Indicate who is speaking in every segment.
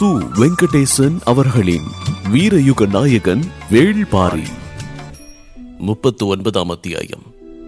Speaker 1: சு வெங்கடேசன் அவர்களின் வீரயுக நாயகன் வேள்பாரி முப்பத்து ஒன்பதாம் அத்தியாயம்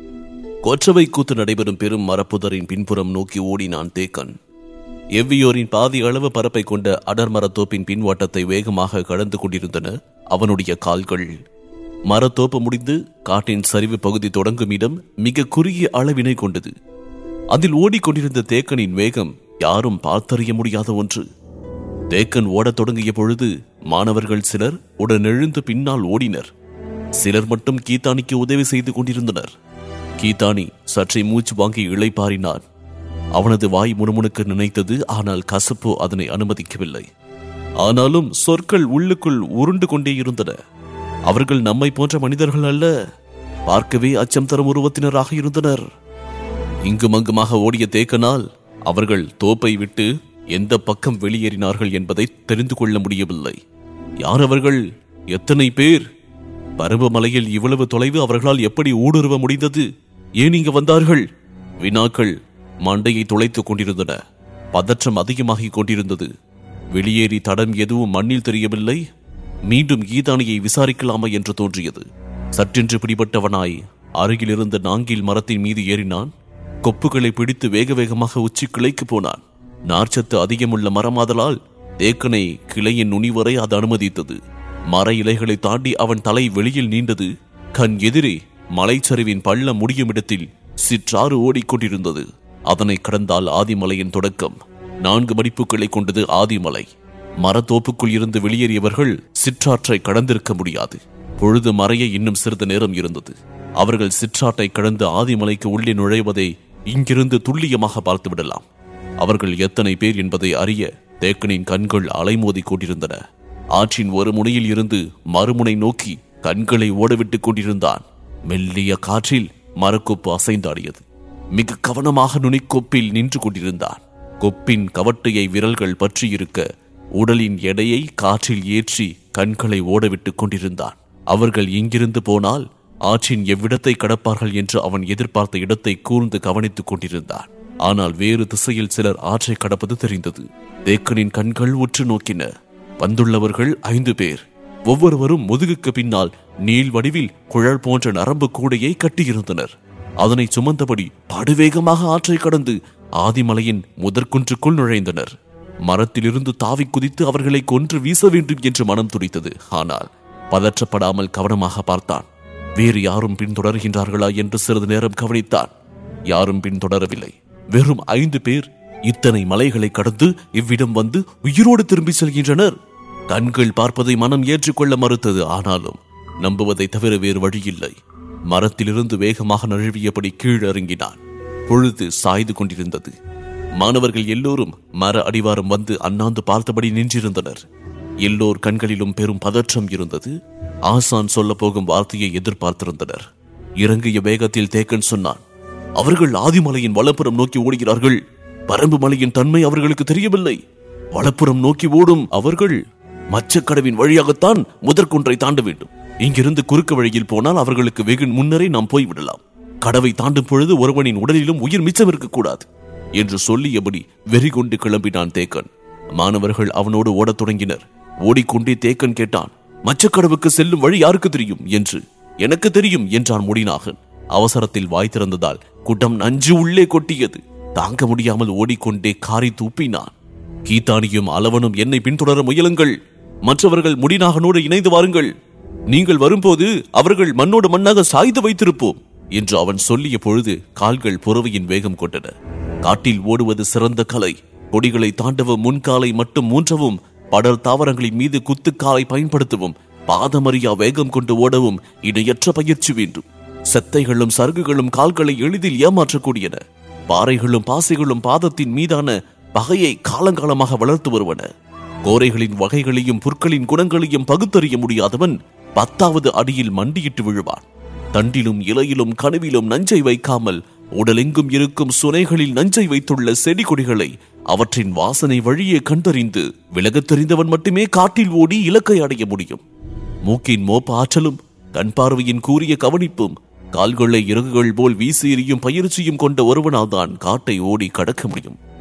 Speaker 1: கொற்றவை கூத்து நடைபெறும் பெரும் மரப்புதரின் பின்புறம் நோக்கி ஓடினான் தேக்கன் எவ்வியோரின் பாதி அளவு பரப்பை கொண்ட அடர்மரத்தோப்பின் பின்வாட்டத்தை வேகமாக கடந்து கொண்டிருந்தன அவனுடைய கால்கள் மரத்தோப்பு முடிந்து காட்டின் சரிவு பகுதி தொடங்கும் இடம் மிக குறுகிய அளவினை கொண்டது அதில் ஓடிக்கொண்டிருந்த தேக்கனின் வேகம் யாரும் பார்த்தறிய முடியாத ஒன்று தேக்கன் ஓடத் தொடங்கிய பொழுது மாணவர்கள் சிலர் உடனெழுந்து பின்னால் ஓடினர் சிலர் மட்டும் கீதானிக்கு உதவி செய்து கொண்டிருந்தனர் கீதானி சற்றே மூச்சு வாங்கி இளைப்பாறினான் அவனது வாய் முணுமுணுக்க நினைத்தது ஆனால் கசப்பு அதனை அனுமதிக்கவில்லை ஆனாலும் சொற்கள் உள்ளுக்குள் உருண்டு கொண்டே இருந்தன அவர்கள் நம்மை போன்ற மனிதர்கள் அல்ல பார்க்கவே அச்சம் தரும் உருவத்தினராக இருந்தனர் இங்கும் அங்குமாக ஓடிய தேக்கனால் அவர்கள் தோப்பை விட்டு எந்த பக்கம் வெளியேறினார்கள் என்பதை தெரிந்து கொள்ள முடியவில்லை யார் அவர்கள் எத்தனை பேர் பருவமலையில் இவ்வளவு தொலைவு அவர்களால் எப்படி ஊடுருவ முடிந்தது ஏன் இங்கு வந்தார்கள் வினாக்கள் மண்டையை துளைத்துக் கொண்டிருந்தன பதற்றம் அதிகமாகிக் கொண்டிருந்தது வெளியேறி தடம் எதுவும் மண்ணில் தெரியவில்லை மீண்டும் கீதானியை விசாரிக்கலாமா என்று தோன்றியது சற்றென்று பிடிபட்டவனாய் அருகிலிருந்த நாங்கில் மரத்தின் மீது ஏறினான் கொப்புகளை பிடித்து வேக வேகமாக உச்சி கிளைக்கு போனான் நார்ச்சத்து அதிகமுள்ள மரமாதலால் தேக்கனை கிளையின் நுனி வரை அது அனுமதித்தது மர இலைகளை தாண்டி அவன் தலை வெளியில் நீண்டது கண் எதிரே மலைச்சரிவின் பள்ளம் முடியும் இடத்தில் சிற்றாறு ஓடிக்கொண்டிருந்தது அதனை கடந்தால் ஆதிமலையின் தொடக்கம் நான்கு மடிப்புகளை கொண்டது ஆதிமலை மரத்தோப்புக்குள் இருந்து வெளியேறியவர்கள் சிற்றாற்றை கடந்திருக்க முடியாது பொழுது மறைய இன்னும் சிறிது நேரம் இருந்தது அவர்கள் சிற்றாற்றை கடந்து ஆதிமலைக்கு உள்ளே நுழைவதை இங்கிருந்து துல்லியமாக பார்த்து விடலாம் அவர்கள் எத்தனை பேர் என்பதை அறிய தேக்கனின் கண்கள் அலைமோதிக் கொண்டிருந்தன ஆற்றின் ஒரு முனையில் இருந்து மறுமுனை நோக்கி கண்களை ஓடவிட்டுக் கொண்டிருந்தான் மெல்லிய காற்றில் மரக்கொப்பு அசைந்தாடியது மிக கவனமாக நுனிக்கொப்பில் நின்று கொண்டிருந்தான் கொப்பின் கவட்டையை விரல்கள் பற்றியிருக்க உடலின் எடையை காற்றில் ஏற்றி கண்களை ஓடவிட்டுக் கொண்டிருந்தான் அவர்கள் இங்கிருந்து போனால் ஆற்றின் எவ்விடத்தை கடப்பார்கள் என்று அவன் எதிர்பார்த்த இடத்தை கூர்ந்து கவனித்துக் கொண்டிருந்தான் ஆனால் வேறு திசையில் சிலர் ஆற்றை கடப்பது தெரிந்தது தேக்கனின் கண்கள் உற்று நோக்கின வந்துள்ளவர்கள் ஐந்து பேர் ஒவ்வொருவரும் முதுகுக்கு பின்னால் நீள் வடிவில் குழல் போன்ற நரம்பு கூடையை கட்டியிருந்தனர் அதனை சுமந்தபடி படுவேகமாக ஆற்றை கடந்து ஆதிமலையின் முதற்குன்றுக்குள் நுழைந்தனர் மரத்திலிருந்து தாவி குதித்து அவர்களை கொன்று வீச வேண்டும் என்று மனம் துடித்தது ஆனால் பதற்றப்படாமல் கவனமாக பார்த்தான் வேறு யாரும் பின்தொடர்கின்றார்களா என்று சிறிது நேரம் கவனித்தான் யாரும் பின்தொடரவில்லை வெறும் ஐந்து பேர் இத்தனை மலைகளை கடந்து இவ்விடம் வந்து உயிரோடு திரும்பி செல்கின்றனர் கண்கள் பார்ப்பதை மனம் ஏற்றுக்கொள்ள மறுத்தது ஆனாலும் நம்புவதை தவிர வேறு வழியில்லை மரத்திலிருந்து வேகமாக நழுவியபடி கீழிறங்கினான் பொழுது சாய்ந்து கொண்டிருந்தது மாணவர்கள் எல்லோரும் மர அடிவாரம் வந்து அண்ணாந்து பார்த்தபடி நின்றிருந்தனர் எல்லோர் கண்களிலும் பெரும் பதற்றம் இருந்தது ஆசான் சொல்ல போகும் வார்த்தையை எதிர்பார்த்திருந்தனர் இறங்கிய வேகத்தில் தேக்கன் சொன்னான் அவர்கள் ஆதிமலையின் வலப்புறம் நோக்கி ஓடுகிறார்கள் பரம்பு மலையின் தன்மை அவர்களுக்கு தெரியவில்லை வலப்புறம் நோக்கி ஓடும் அவர்கள் மச்சக்கடவின் வழியாகத்தான் முதற்குன்றை தாண்ட வேண்டும் இங்கிருந்து குறுக்கு வழியில் போனால் அவர்களுக்கு வெகு முன்னரே நாம் போய்விடலாம் கடவை தாண்டும் பொழுது ஒருவனின் உடலிலும் உயிர் மிச்சம் இருக்கக்கூடாது என்று சொல்லியபடி வெறி கொண்டு கிளம்பினான் தேக்கன் மாணவர்கள் அவனோடு ஓடத் தொடங்கினர் ஓடிக்கொண்டே தேக்கன் கேட்டான் மச்சக்கடவுக்கு செல்லும் வழி யாருக்கு தெரியும் என்று எனக்கு தெரியும் என்றான் முடினாகன் அவசரத்தில் வாய் திறந்ததால் குட்டம் நஞ்சு உள்ளே கொட்டியது தாங்க முடியாமல் ஓடிக்கொண்டே காரி தூப்பினான் கீதானியும் அளவனும் என்னை பின்தொடர முயலுங்கள் மற்றவர்கள் முடிநாகனோடு இணைந்து வாருங்கள் நீங்கள் வரும்போது அவர்கள் மண்ணோடு மண்ணாக சாய்ந்து வைத்திருப்போம் என்று அவன் சொல்லிய பொழுது கால்கள் புறவையின் வேகம் கொண்டன காட்டில் ஓடுவது சிறந்த கலை கொடிகளை தாண்டவும் முன்காலை மட்டும் மூன்றவும் படர் தாவரங்களின் மீது குத்துக்காலை பயன்படுத்தவும் பாதமறியா வேகம் கொண்டு ஓடவும் இணையற்ற பயிற்சி வேண்டும் செத்தைகளும் சருகுகளும் கால்களை எளிதில் ஏமாற்றக்கூடியன பாறைகளும் பாசைகளும் பாதத்தின் மீதான பகையை காலங்காலமாக வளர்த்து வருவன கோரைகளின் வகைகளையும் புற்களின் குணங்களையும் பகுத்தறிய முடியாதவன் பத்தாவது அடியில் மண்டியிட்டு விழுவான் தண்டிலும் இலையிலும் கனவிலும் நஞ்சை வைக்காமல் உடலெங்கும் இருக்கும் சுனைகளில் நஞ்சை வைத்துள்ள செடி கொடிகளை அவற்றின் வாசனை வழியே கண்டறிந்து விலகத் தெரிந்தவன் மட்டுமே காட்டில் ஓடி இலக்கை அடைய முடியும் மூக்கின் மோப்ப ஆற்றலும் கண் பார்வையின் கூரிய கவனிப்பும் கால்களை இறகுகள் போல் வீசி எறியும் பயிற்சியும் கொண்ட ஒருவனால் தான் காட்டை ஓடி கடக்க முடியும்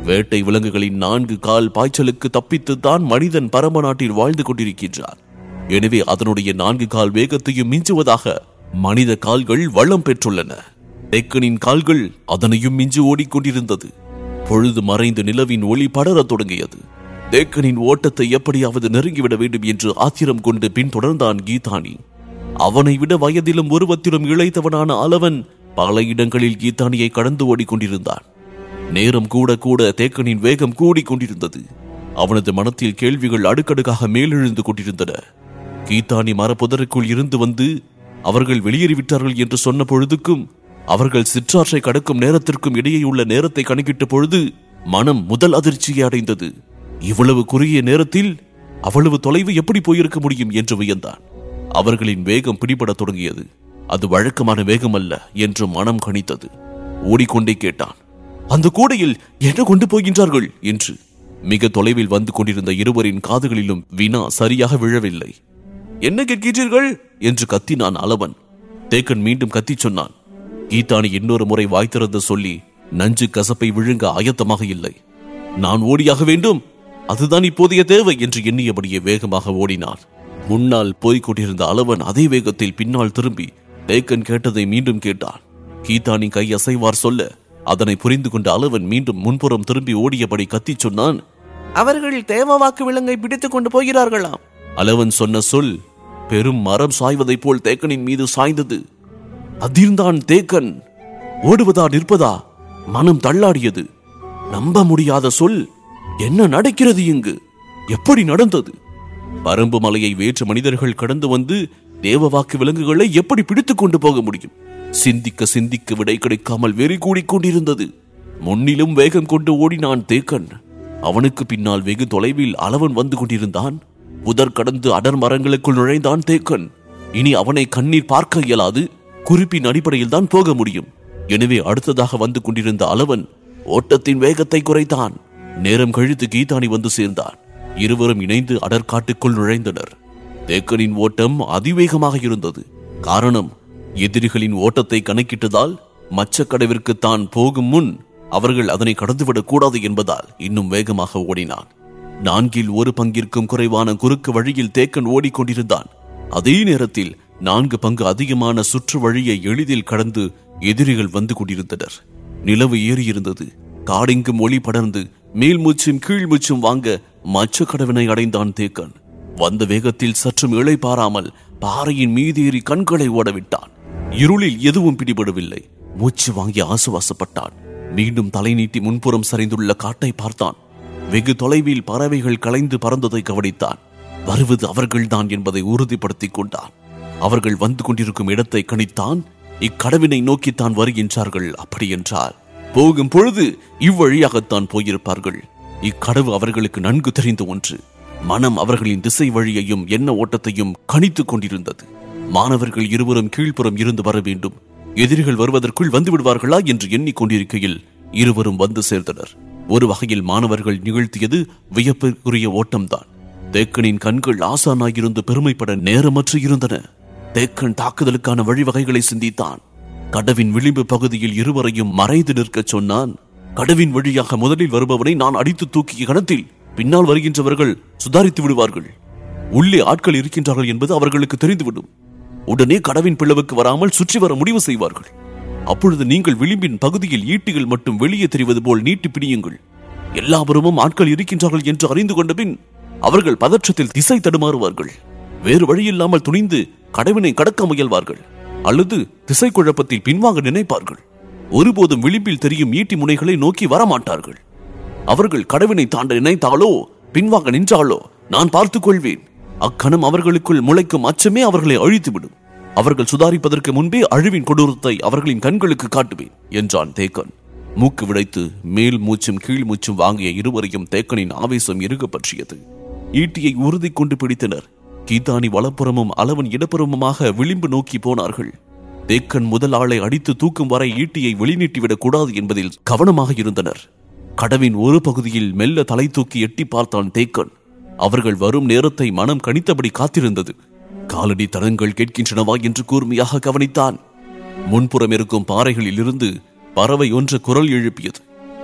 Speaker 1: வேட்டை விலங்குகளின் நான்கு கால் பாய்ச்சலுக்கு தப்பித்துத்தான் மனிதன் பரம நாட்டில் வாழ்ந்து கொண்டிருக்கின்றார் எனவே அதனுடைய நான்கு கால் வேகத்தையும் மிஞ்சுவதாக மனித கால்கள் வளம் பெற்றுள்ளன தெக்கனின் கால்கள் அதனையும் மிஞ்சி ஓடிக்கொண்டிருந்தது பொழுது மறைந்து நிலவின் ஒளி படரத் தொடங்கியது தேக்கனின் ஓட்டத்தை எப்படியாவது நெருங்கிவிட வேண்டும் என்று ஆத்திரம் கொண்டு பின்தொடர்ந்தான் கீதானி அவனை விட வயதிலும் உருவத்திலும் இழைத்தவனான அளவன் பல இடங்களில் கீதானியை கடந்து ஓடிக்கொண்டிருந்தான் நேரம் கூட கூட தேக்கனின் வேகம் கூடிக் கொண்டிருந்தது அவனது மனத்தில் கேள்விகள் அடுக்கடுக்காக மேலெழுந்து கொண்டிருந்தன கீதானி மரப்புதருக்குள் இருந்து வந்து அவர்கள் வெளியேறிவிட்டார்கள் என்று சொன்ன பொழுதுக்கும் அவர்கள் சிற்றாற்றை கடக்கும் நேரத்திற்கும் இடையே உள்ள நேரத்தை கணக்கிட்ட பொழுது மனம் முதல் அதிர்ச்சியை அடைந்தது இவ்வளவு குறுகிய நேரத்தில் அவ்வளவு தொலைவு எப்படி போயிருக்க முடியும் என்று வியந்தான் அவர்களின் வேகம் பிடிபடத் தொடங்கியது அது வழக்கமான வேகம் அல்ல என்று மனம் கணித்தது ஓடிக்கொண்டே கேட்டான் அந்த கூடையில் என்ன கொண்டு போகின்றார்கள் என்று மிக தொலைவில் வந்து கொண்டிருந்த இருவரின் காதுகளிலும் வினா சரியாக விழவில்லை என்ன கேட்கிறீர்கள் என்று கத்தினான் அளவன் தேக்கன் மீண்டும் கத்திச் சொன்னான் கீதானி இன்னொரு முறை வாய் திறந்து சொல்லி நஞ்சு கசப்பை விழுங்க ஆயத்தமாக இல்லை நான் ஓடியாக வேண்டும் அதுதான் இப்போதைய தேவை என்று எண்ணியபடியே வேகமாக ஓடினான் முன்னால் போய்க் கொண்டிருந்த அளவன் அதே வேகத்தில் பின்னால் திரும்பி தேக்கன் கேட்டதை மீண்டும் கேட்டான் கீதானி கை அசைவார் சொல்ல அதனை புரிந்து கொண்ட அளவன் மீண்டும் முன்புறம் திரும்பி ஓடியபடி கத்திச் சொன்னான்
Speaker 2: அவர்கள் தேவவாக்கு விலங்கை பிடித்துக் கொண்டு போகிறார்களாம்
Speaker 1: அளவன் சொன்ன சொல் பெரும் மரம் சாய்வதைப் போல் தேக்கனின் மீது சாய்ந்தது அதிர்ந்தான் தேக்கன் ஓடுவதா நிற்பதா மனம் தள்ளாடியது நம்ப முடியாத சொல் என்ன நடக்கிறது இங்கு எப்படி நடந்தது பரம்பு மலையை வேற்று மனிதர்கள் கடந்து வந்து தேவவாக்கு விலங்குகளை எப்படி பிடித்துக் கொண்டு போக முடியும் சிந்திக்க சிந்திக்க விடை கிடைக்காமல் வெறி கூடிக் கொண்டிருந்தது முன்னிலும் வேகம் கொண்டு ஓடினான் தேக்கன் அவனுக்கு பின்னால் வெகு தொலைவில் அளவன் வந்து கொண்டிருந்தான் புதர் கடந்து அடர் மரங்களுக்குள் நுழைந்தான் தேக்கன் இனி அவனை கண்ணீர் பார்க்க இயலாது குறிப்பின் அடிப்படையில் தான் போக முடியும் எனவே அடுத்ததாக வந்து கொண்டிருந்த அளவன் ஓட்டத்தின் வேகத்தை குறைத்தான் நேரம் கழித்து கீதானி வந்து சேர்ந்தான் இருவரும் இணைந்து அடற்காட்டுக்குள் நுழைந்தனர் தேக்கனின் ஓட்டம் அதிவேகமாக இருந்தது காரணம் எதிரிகளின் ஓட்டத்தை கணக்கிட்டதால் மச்சக்கடவிற்கு தான் போகும் முன் அவர்கள் அதனை கடந்துவிடக் கூடாது என்பதால் இன்னும் வேகமாக ஓடினான் நான்கில் ஒரு பங்கிற்கும் குறைவான குறுக்கு வழியில் தேக்கன் ஓடிக்கொண்டிருந்தான் அதே நேரத்தில் நான்கு பங்கு அதிகமான சுற்று வழியை எளிதில் கடந்து எதிரிகள் வந்து கொண்டிருந்தனர் நிலவு ஏறியிருந்தது காடெங்கும் ஒளி படர்ந்து மேல் மூச்சும் கீழ் மூச்சும் வாங்க மச்சக்கடவினை அடைந்தான் தேக்கன் வந்த வேகத்தில் சற்றும் இழை பாராமல் பாறையின் மீதேறி கண்களை ஓடவிட்டான் இருளில் எதுவும் பிடிபடவில்லை மூச்சு வாங்கி ஆசுவாசப்பட்டான் மீண்டும் தலை நீட்டி முன்புறம் சரிந்துள்ள காட்டை பார்த்தான் வெகு தொலைவில் பறவைகள் கலைந்து பறந்ததை கவனித்தான் வருவது அவர்கள்தான் என்பதை உறுதிப்படுத்திக் கொண்டான் அவர்கள் வந்து கொண்டிருக்கும் இடத்தை கணித்தான் இக்கடவினை நோக்கித்தான் வருகின்றார்கள் அப்படி என்றால் போகும் பொழுது இவ்வழியாகத்தான் போயிருப்பார்கள் இக்கடவு அவர்களுக்கு நன்கு தெரிந்த ஒன்று மனம் அவர்களின் திசை வழியையும் எண்ண ஓட்டத்தையும் கணித்துக் கொண்டிருந்தது மாணவர்கள் இருவரும் கீழ்ப்புறம் இருந்து வர வேண்டும் எதிரிகள் வருவதற்குள் வந்து விடுவார்களா என்று எண்ணிக்கொண்டிருக்கையில் இருவரும் வந்து சேர்ந்தனர் ஒரு வகையில் மாணவர்கள் நிகழ்த்தியது வியப்பிற்குரிய ஓட்டம்தான் தேக்கனின் கண்கள் ஆசானாயிருந்து பெருமைப்பட நேரமற்று இருந்தன தேக்கன் தாக்குதலுக்கான வழிவகைகளை சிந்தித்தான் கடவின் விளிம்பு பகுதியில் இருவரையும் மறைந்து நிற்கச் சொன்னான் கடவின் வழியாக முதலில் வருபவனை நான் அடித்து தூக்கிய கணத்தில் பின்னால் வருகின்றவர்கள் சுதாரித்து விடுவார்கள் உள்ளே ஆட்கள் இருக்கின்றார்கள் என்பது அவர்களுக்கு தெரிந்துவிடும் உடனே கடவின் பிளவுக்கு வராமல் சுற்றி வர முடிவு செய்வார்கள் அப்பொழுது நீங்கள் விளிம்பின் பகுதியில் ஈட்டிகள் மட்டும் வெளியே தெரிவது போல் நீட்டி பிடியுங்கள் எல்லாபுறமும் ஆட்கள் இருக்கின்றார்கள் என்று அறிந்து கொண்ட பின் அவர்கள் பதற்றத்தில் திசை தடுமாறுவார்கள் வேறு வழியில்லாமல் துணிந்து கடவினை கடக்க முயல்வார்கள் அல்லது திசை குழப்பத்தில் பின்வாங்க நினைப்பார்கள் ஒருபோதும் விளிம்பில் தெரியும் ஈட்டி முனைகளை நோக்கி வரமாட்டார்கள் அவர்கள் கடவினை தாண்ட நினைத்தாலோ பின்வாங்க நின்றாலோ நான் பார்த்துக் கொள்வேன் அக்கணம் அவர்களுக்குள் முளைக்கும் அச்சமே அவர்களை அழித்துவிடும் அவர்கள் சுதாரிப்பதற்கு முன்பே அழிவின் கொடூரத்தை அவர்களின் கண்களுக்கு காட்டுவேன் என்றான் தேக்கன் மூக்கு விடைத்து மேல் மூச்சும் கீழ் மூச்சும் வாங்கிய இருவரையும் தேக்கனின் ஆவேசம் இருக பற்றியது ஈட்டியை உறுதி கொண்டு பிடித்தனர் கீதானி வலப்புறமும் அளவன் இடப்புறமுமாக விளிம்பு நோக்கி போனார்கள் தேக்கன் முதல் ஆளை அடித்து தூக்கும் வரை ஈட்டியை வெளிநீட்டிவிடக் கூடாது என்பதில் கவனமாக இருந்தனர் கடவின் ஒரு பகுதியில் மெல்ல தலை தூக்கி எட்டி பார்த்தான் தேக்கன் அவர்கள் வரும் நேரத்தை மனம் கணித்தபடி காத்திருந்தது காலடி தடங்கள் கேட்கின்றனவா என்று கூர்மையாக கவனித்தான் முன்புறம் இருக்கும் பாறைகளில் இருந்து பறவை ஒன்று குரல் எழுப்பியது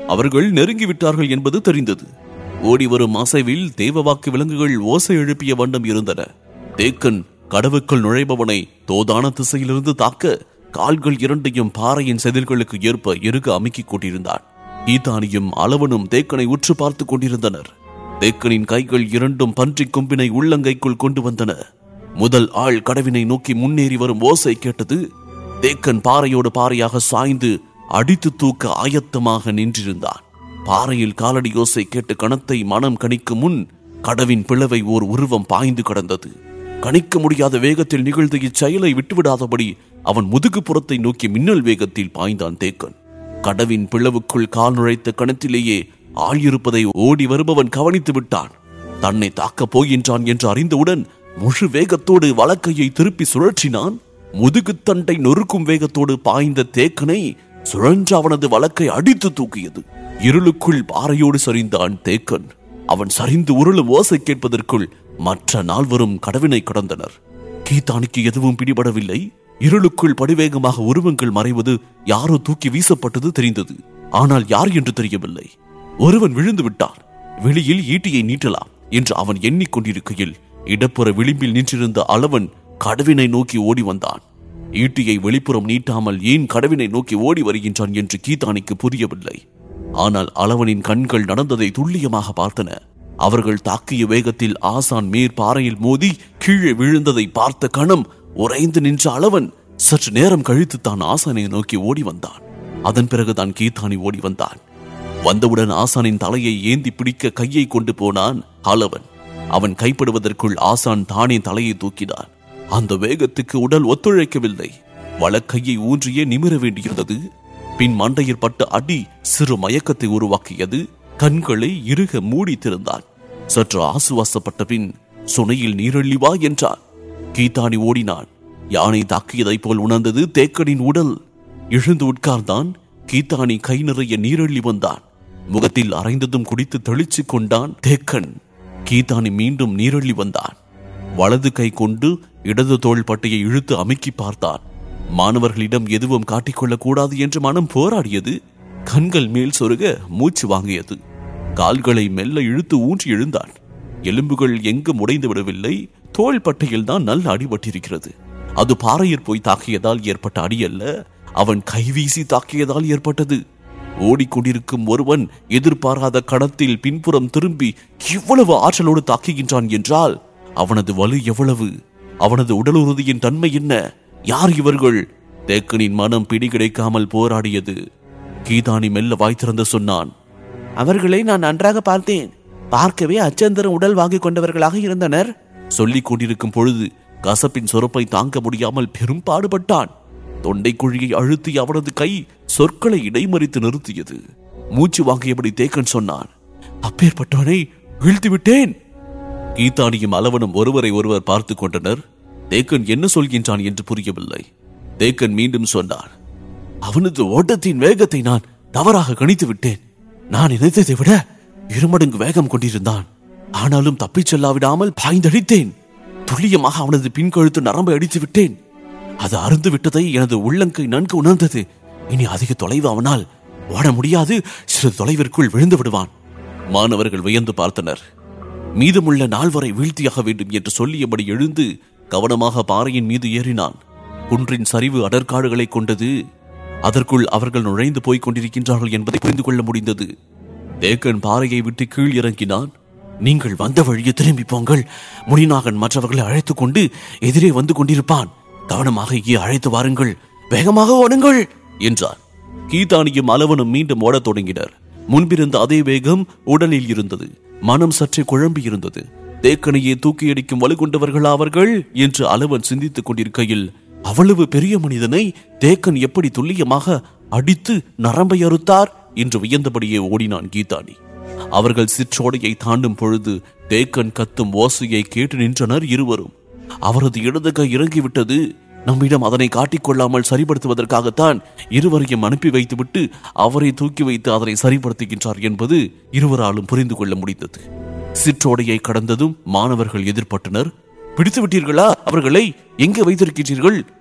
Speaker 1: அவர்கள் நெருங்கிவிட்டார்கள் என்பது தெரிந்தது ஓடி வரும் அசைவில் தேவவாக்கு விலங்குகள் ஓசை எழுப்பிய வண்ணம் இருந்தன தேக்கன் கடவுக்குள் நுழைபவனை தோதான திசையிலிருந்து தாக்க கால்கள் இரண்டையும் பாறையின் செதில்களுக்கு ஏற்ப இறுக அமுக்கிக் கொண்டிருந்தான் ஈதானியும் அளவனும் தேக்கனை உற்று பார்த்துக் கொண்டிருந்தனர் தேக்கனின் கைகள் இரண்டும் பன்றி கொம்பினை உள்ளங்கைக்குள் கொண்டு வந்தன முதல் ஆள் கடவினை நோக்கி முன்னேறி வரும் ஓசை கேட்டது தேக்கன் பாறையோடு பாறையாக சாய்ந்து அடித்து தூக்க ஆயத்தமாக நின்றிருந்தான் பாறையில் காலடி ஓசை கேட்டு கணத்தை மனம் கணிக்கும் முன் கடவின் பிளவை ஓர் உருவம் பாய்ந்து கடந்தது கணிக்க முடியாத வேகத்தில் நிகழ்ந்த இச்செயலை விட்டுவிடாதபடி அவன் முதுகுப்புறத்தை நோக்கி மின்னல் வேகத்தில் பாய்ந்தான் தேக்கன் கடவின் பிளவுக்குள் கால் நுழைத்த கணத்திலேயே ஆள் இருப்பதை ஓடி வருபவன் கவனித்து விட்டான் தன்னை தாக்கப் போகின்றான் என்று அறிந்தவுடன் முழு வேகத்தோடு வலக்கையை திருப்பி சுழற்றினான் முதுகுத்தண்டை நொறுக்கும் வேகத்தோடு பாய்ந்த தேக்கனை சுழன்று அவனது வழக்கை அடித்து தூக்கியது இருளுக்குள் பாறையோடு சரிந்தான் தேக்கன் அவன் சரிந்து உருளும் ஓசை கேட்பதற்குள் மற்ற நால்வரும் கடவினை கடந்தனர் கீதானுக்கு எதுவும் பிடிபடவில்லை இருளுக்குள் படிவேகமாக உருவங்கள் மறைவது யாரோ தூக்கி வீசப்பட்டது தெரிந்தது ஆனால் யார் என்று தெரியவில்லை ஒருவன் விழுந்து விட்டான் வெளியில் ஈட்டியை நீட்டலாம் என்று அவன் எண்ணிக்கொண்டிருக்கையில் இடப்புற விளிம்பில் நின்றிருந்த அளவன் கடவினை நோக்கி ஓடி வந்தான் ஈட்டியை வெளிப்புறம் நீட்டாமல் ஏன் கடவினை நோக்கி ஓடி வருகின்றான் என்று கீதானிக்கு புரியவில்லை ஆனால் அளவனின் கண்கள் நடந்ததை துல்லியமாக பார்த்தன அவர்கள் தாக்கிய வேகத்தில் ஆசான் மேற் பாறையில் மோதி கீழே விழுந்ததை பார்த்த கணம் உறைந்து நின்ற அளவன் சற்று நேரம் கழித்து தான் ஆசானை நோக்கி ஓடி வந்தான் அதன் பிறகுதான் கீதானி ஓடி வந்தான் வந்தவுடன் ஆசானின் தலையை ஏந்தி பிடிக்க கையை கொண்டு போனான் அளவன் அவன் கைப்படுவதற்குள் ஆசான் தானே தலையை தூக்கினான் அந்த வேகத்துக்கு உடல் ஒத்துழைக்கவில்லை வலக்கையை ஊன்றியே நிமிர வேண்டியிருந்தது பின் மண்டையில் பட்ட அடி சிறு மயக்கத்தை உருவாக்கியது கண்களை இறுக மூடி திறந்தான் சற்று ஆசுவாசப்பட்ட பின் சுனையில் நீரள்ளி வா என்றான் கீதானி ஓடினான் யானை தாக்கியதைப் போல் உணர்ந்தது தேக்கனின் உடல் எழுந்து உட்கார்ந்தான் கீதானி கை நிறைய நீரள்ளி வந்தான் முகத்தில் அரைந்ததும் குடித்து தெளிச்சு கொண்டான் தேக்கன் கீதானி மீண்டும் நீரள்ளி வந்தான் வலது கை கொண்டு இடது தோள் பட்டையை இழுத்து அமுக்கி பார்த்தான் மாணவர்களிடம் எதுவும் காட்டிக்கொள்ளக் கூடாது என்று மனம் போராடியது கண்கள் மேல் சொருக மூச்சு வாங்கியது கால்களை மெல்ல இழுத்து ஊன்றி எழுந்தான் எலும்புகள் எங்கும் உடைந்து விடவில்லை தோள் பட்டையில் தான் நல்ல அடிபட்டிருக்கிறது அது பாறையில் போய் தாக்கியதால் ஏற்பட்ட அடி அல்ல அவன் கைவீசி தாக்கியதால் ஏற்பட்டது ஓடிக்கொண்டிருக்கும் ஒருவன் எதிர்பாராத கடத்தில் பின்புறம் திரும்பி இவ்வளவு ஆற்றலோடு தாக்குகின்றான் என்றால் அவனது வலு எவ்வளவு அவனது உடல் உறுதியின் தன்மை என்ன யார் இவர்கள் தேக்கனின் மனம் பிடி கிடைக்காமல் போராடியது கீதானி மெல்ல வாய் திறந்து சொன்னான்
Speaker 2: அவர்களை நான் நன்றாக பார்த்தேன் பார்க்கவே அச்சந்தரம் உடல் வாங்கிக் கொண்டவர்களாக இருந்தனர்
Speaker 1: சொல்லிக் கொண்டிருக்கும் பொழுது கசப்பின் சொரப்பை தாங்க முடியாமல் பெரும் பாடுபட்டான் தொண்டை குழியை அழுத்தி அவனது கை சொற்களை இடைமறித்து நிறுத்தியது மூச்சு வாங்கியபடி தேக்கன் சொன்னான் அப்பேற்பட்டவனை வீழ்த்தி விட்டேன் கீதானியும் அளவனும் ஒருவரை ஒருவர் பார்த்து கொண்டனர் தேக்கன் என்ன சொல்கின்றான் என்று புரியவில்லை தேக்கன் மீண்டும் சொன்னான் அவனது ஓட்டத்தின் வேகத்தை நான் தவறாக கணித்து விட்டேன் நான் நினைத்ததை விட இருமடங்கு வேகம் கொண்டிருந்தான் ஆனாலும் தப்பிச் செல்லாவிடாமல் பாய்ந்தடித்தேன் துல்லியமாக அவனது பின்கழுத்து நரம்பை அடித்து விட்டேன் அது அருந்து விட்டதை எனது உள்ளங்கை நன்கு உணர்ந்தது இனி அதிக தொலைவு அவனால் ஓட முடியாது சிறிது தொலைவிற்குள் விழுந்து விடுவான் மாணவர்கள் வியந்து பார்த்தனர் மீதமுள்ள நால்வரை வீழ்த்தியாக வேண்டும் என்று சொல்லியபடி எழுந்து கவனமாக பாறையின் மீது ஏறினான் குன்றின் சரிவு அடற்காடுகளை கொண்டது அதற்குள் அவர்கள் நுழைந்து போய்க் கொண்டிருக்கின்றார்கள் என்பதை புரிந்து கொள்ள முடிந்தது தேக்கன் பாறையை விட்டு கீழ் இறங்கினான் நீங்கள் வந்த வழியே திரும்பி போங்கள் முனிநாகன் மற்றவர்களை அழைத்துக் கொண்டு எதிரே வந்து கொண்டிருப்பான் கவனமாக இங்கே அழைத்து வாருங்கள் வேகமாக ஓடுங்கள் என்றார் கீதானியும் அளவனும் மீண்டும் ஓடத் தொடங்கினர் முன்பிருந்த அதே வேகம் உடலில் இருந்தது மனம் சற்றே குழம்பி இருந்தது தேக்கனையே தூக்கி அடிக்கும் வலு கொண்டவர்களா அவர்கள் என்று அளவன் சிந்தித்துக் கொண்டிருக்கையில் அவ்வளவு பெரிய மனிதனை தேக்கன் எப்படி துல்லியமாக அடித்து நரம்பை அறுத்தார் என்று வியந்தபடியே ஓடினான் கீதானி அவர்கள் சிற்றோடையை தாண்டும் பொழுது தேக்கன் கத்தும் ஓசையை கேட்டு நின்றனர் இருவரும் அவரது இடது கை இறங்கிவிட்டது நம்மிடம் அதனை காட்டிக்கொள்ளாமல் சரிப்படுத்துவதற்காகத்தான் இருவரையும் அனுப்பி வைத்துவிட்டு அவரை தூக்கி வைத்து அதனை சரிப்படுத்துகின்றார் என்பது இருவராலும் புரிந்து கொள்ள முடிந்தது சிற்றோடையை கடந்ததும் மாணவர்கள் எதிர்பட்டனர் பிடித்து விட்டீர்களா அவர்களை எங்கே வைத்திருக்கின்றீர்கள்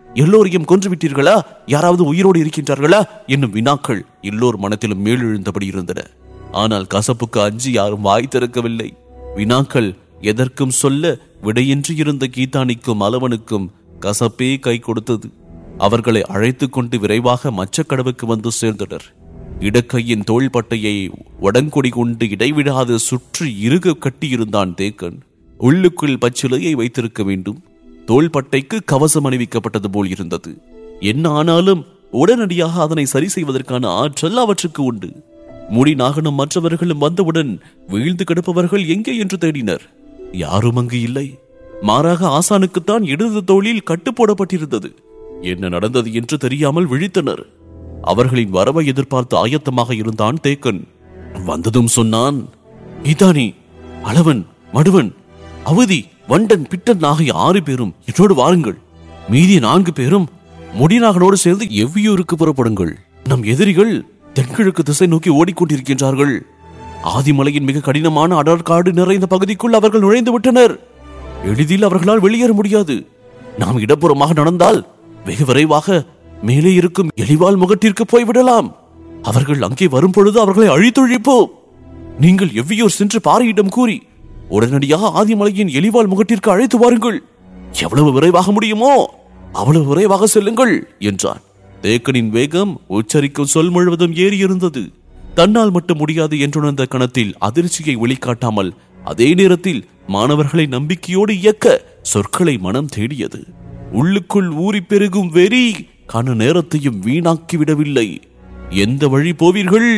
Speaker 1: எல்லோரையும் கொன்று விட்டீர்களா யாராவது உயிரோடு இருக்கின்றார்களா என்னும் வினாக்கள் எல்லோர் மனத்திலும் மேலெழுந்தபடி இருந்தன ஆனால் கசப்புக்கு அஞ்சி யாரும் வாய் திறக்கவில்லை வினாக்கள் எதற்கும் சொல்ல விடையின்றி இருந்த கீதானிக்கும் அளவனுக்கும் கசப்பே கை கொடுத்தது அவர்களை அழைத்துக் கொண்டு விரைவாக மச்சக்கடவுக்கு வந்து சேர்ந்தனர் இடக்கையின் தோள்பட்டையை உடன்கொடி கொண்டு இடைவிடாது சுற்றி இறுக கட்டியிருந்தான் தேக்கன் உள்ளுக்குள் பச்சிலையை வைத்திருக்க வேண்டும் தோள்பட்டைக்கு கவசம் அணிவிக்கப்பட்டது போல் இருந்தது என்ன ஆனாலும் உடனடியாக அதனை சரி செய்வதற்கான ஆற்றல் அவற்றுக்கு உண்டு முடி நாகனும் மற்றவர்களும் வந்தவுடன் வீழ்ந்து கிடப்பவர்கள் எங்கே என்று தேடினர் யாரும் அங்கு இல்லை மாறாக ஆசானுக்குத்தான் இடது தோளில் கட்டு போடப்பட்டிருந்தது என்ன நடந்தது என்று தெரியாமல் விழித்தனர் அவர்களின் வரவை எதிர்பார்த்து ஆயத்தமாக இருந்தான் தேக்கன் வந்ததும் சொன்னான் இதானி அளவன் மடுவன் அவதி வண்டன் பிட்டன் ஆகிய ஆறு பேரும் என்னோடு வாருங்கள் மீதி நான்கு பேரும் முடிநாகனோடு சேர்ந்து எவ்வியூருக்கு புறப்படுங்கள் நம் எதிரிகள் தென்கிழக்கு திசை நோக்கி ஓடிக்கொண்டிருக்கின்றார்கள் ஆதிமலையின் மிக கடினமான அடர்காடு நிறைந்த பகுதிக்குள் அவர்கள் நுழைந்து விட்டனர் எளிதில் அவர்களால் வெளியேற முடியாது நாம் இடப்புறமாக நடந்தால் வெகு விரைவாக மேலே இருக்கும் எலிவால் முகட்டிற்கு போய்விடலாம் அவர்கள் அங்கே வரும் பொழுது அவர்களை அழித்தொழிப்போம் நீங்கள் எவ்வியூர் சென்று பாறையிடம் கூறி உடனடியாக ஆதிமலையின் எலிவால் முகட்டிற்கு அழைத்து வாருங்கள் எவ்வளவு விரைவாக முடியுமோ அவ்வளவு விரைவாக செல்லுங்கள் என்றான் தேக்கனின் வேகம் உச்சரிக்கும் சொல் முழுவதும் ஏறியிருந்தது தன்னால் மட்டும் முடியாது என்றுணர்ந்த கணத்தில் அதிர்ச்சியை வெளிக்காட்டாமல் அதே நேரத்தில் மாணவர்களை நம்பிக்கையோடு இயக்க சொற்களை மனம் தேடியது உள்ளுக்குள் ஊறி பெருகும் வெறி கன நேரத்தையும் வீணாக்கி விடவில்லை எந்த வழி போவீர்கள்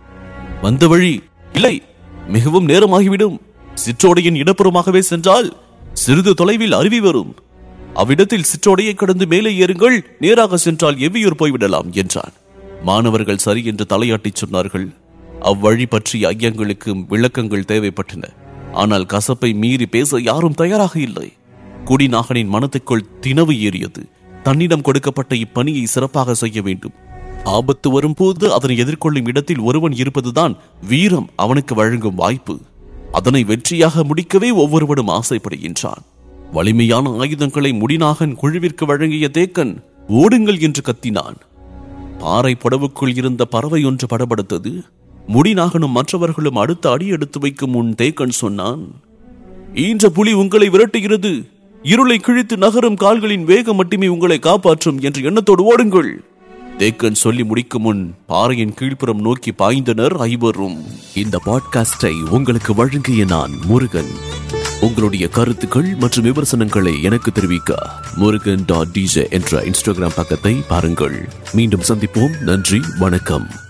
Speaker 1: வந்த வழி இல்லை மிகவும் நேரமாகிவிடும் சிற்றோடையின் இடப்புறமாகவே சென்றால் சிறிது தொலைவில் அருவி வரும் அவ்விடத்தில் சிற்றோடையை கடந்து மேலே ஏறுங்கள் நேராக சென்றால் எவ்வியூர் போய்விடலாம் என்றான் மாணவர்கள் சரி என்று தலையாட்டிச் சொன்னார்கள் அவ்வழி பற்றிய ஐயங்களுக்கு விளக்கங்கள் தேவைப்பட்டன ஆனால் கசப்பை மீறி பேச யாரும் தயாராக இல்லை குடிநாகனின் மனத்துக்குள் தினவு ஏறியது தன்னிடம் கொடுக்கப்பட்ட இப்பணியை சிறப்பாக செய்ய வேண்டும் ஆபத்து வரும்போது அதனை எதிர்கொள்ளும் இடத்தில் ஒருவன் இருப்பதுதான் வீரம் அவனுக்கு வழங்கும் வாய்ப்பு அதனை வெற்றியாக முடிக்கவே ஒவ்வொருவனும் ஆசைப்படுகின்றான் வலிமையான ஆயுதங்களை முடிநாகன் குழுவிற்கு வழங்கிய தேக்கன் ஓடுங்கள் என்று கத்தினான் பாறை புடவுக்குள் இருந்த பறவை ஒன்று படபடுத்தது முடிநாகனும் மற்றவர்களும் அடுத்த அடி எடுத்து வைக்கும் முன் தேக்கன் சொன்னான் ஈன்ற புலி உங்களை விரட்டுகிறது இருளை கிழித்து நகரும் கால்களின் வேகம் மட்டுமே உங்களை காப்பாற்றும் என்ற எண்ணத்தோடு ஓடுங்கள் தேக்கன் சொல்லி முடிக்கும் முன் பாறையின் கீழ்ப்புறம் நோக்கி பாய்ந்தனர் ஐவரும் இந்த பாட்காஸ்டை உங்களுக்கு வழங்கிய நான் முருகன் உங்களுடைய கருத்துக்கள் மற்றும் விமர்சனங்களை எனக்கு தெரிவிக்க முருகன் டாட் டிஜே என்ற இன்ஸ்டாகிராம் பக்கத்தை பாருங்கள் மீண்டும் சந்திப்போம் நன்றி வணக்கம்